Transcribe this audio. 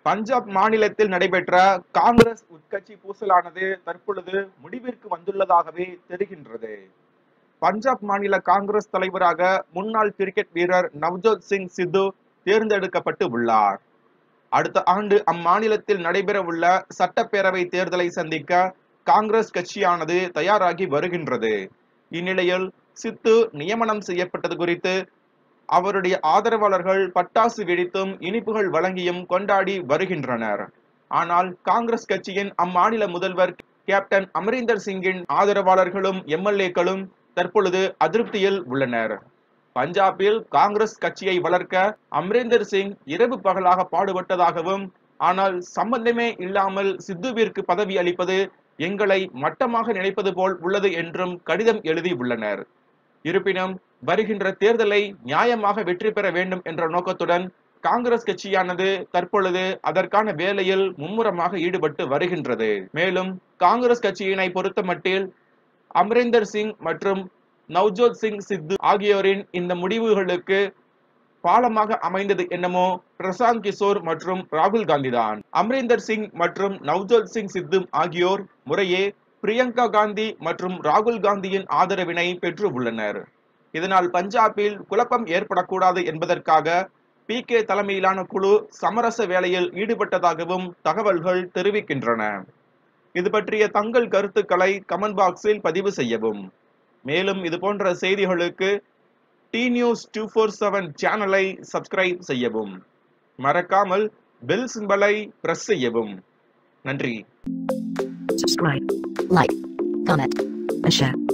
பஞ்சாப் மாநிலத்தில் நடைபெற்ற காங்கிரஸ் உட்கட்சி பூசலானது தற்பொழுது முடிவிற்கு வந்துள்ளதாகவே தெரிகின்றது பஞ்சாப் மாநில காங்கிரஸ் தலைவராக முன்னாள் கிரிக்கெட் வீரர் நவ்ஜோத் சிங் சித்து தேர்ந்தெடுக்கப்பட்டு உள்ளார் அடுத்த ஆண்டு அம்மாநிலத்தில் நடைபெறவுள்ள சட்டப்பேரவை தேர்தலை சந்திக்க காங்கிரஸ் கட்சியானது தயாராகி வருகின்றது இந்நிலையில் சித்து நியமனம் செய்யப்பட்டது குறித்து அவருடைய ஆதரவாளர்கள் பட்டாசு வெடித்தும் இனிப்புகள் வழங்கியும் கொண்டாடி வருகின்றனர் ஆனால் காங்கிரஸ் கட்சியின் அம்மாநில முதல்வர் கேப்டன் அமரீந்தர் சிங்கின் ஆதரவாளர்களும் எம்எல்ஏக்களும் தற்பொழுது அதிருப்தியில் உள்ளனர் பஞ்சாபில் காங்கிரஸ் கட்சியை வளர்க்க அம்ரேந்தர் சிங் இரவு பகலாக பாடுபட்டதாகவும் ஆனால் சம்பந்தமே இல்லாமல் சித்துவிற்கு பதவி அளிப்பது எங்களை மட்டமாக நினைப்பது போல் உள்ளது என்றும் கடிதம் எழுதி உள்ளனர் இருப்பினும் வருகின்ற தேர்தலை நியாயமாக வெற்றி பெற வேண்டும் என்ற நோக்கத்துடன் காங்கிரஸ் கட்சியானது தற்பொழுது அதற்கான வேலையில் மும்முரமாக ஈடுபட்டு வருகின்றது மேலும் காங்கிரஸ் கட்சியினை பொறுத்தமட்டில் அமரேந்தர் சிங் மற்றும் நவ்ஜோத் சிங் சித்து ஆகியோரின் இந்த முடிவுகளுக்கு பாலமாக அமைந்தது என்னமோ பிரசாந்த் கிஷோர் மற்றும் ராகுல் காந்தி தான் அமரேந்தர் சிங் மற்றும் நவ்ஜோத் சிங் சித்து ஆகியோர் முறையே பிரியங்கா காந்தி மற்றும் ராகுல் காந்தியின் ஆதரவினை பெற்று உள்ளனர் இதனால் பஞ்சாபில் குழப்பம் ஏற்படக்கூடாது என்பதற்காக பி கே தலைமையிலான குழு சமரச வேலையில் ஈடுபட்டதாகவும் தகவல்கள் தெரிவிக்கின்றன இது பற்றிய தங்கள் கருத்துக்களை கமெண்ட் பாக்ஸில் பதிவு செய்யவும் மேலும் இது போன்ற செய்திகளுக்கு T news two four seven சேனலை சப்ஸ்கிரைப் செய்யவும் மறக்காமல் பெல் சிம்பலை பிரஸ் செய்யவும் நன்றி subscribe, like, comment, and share.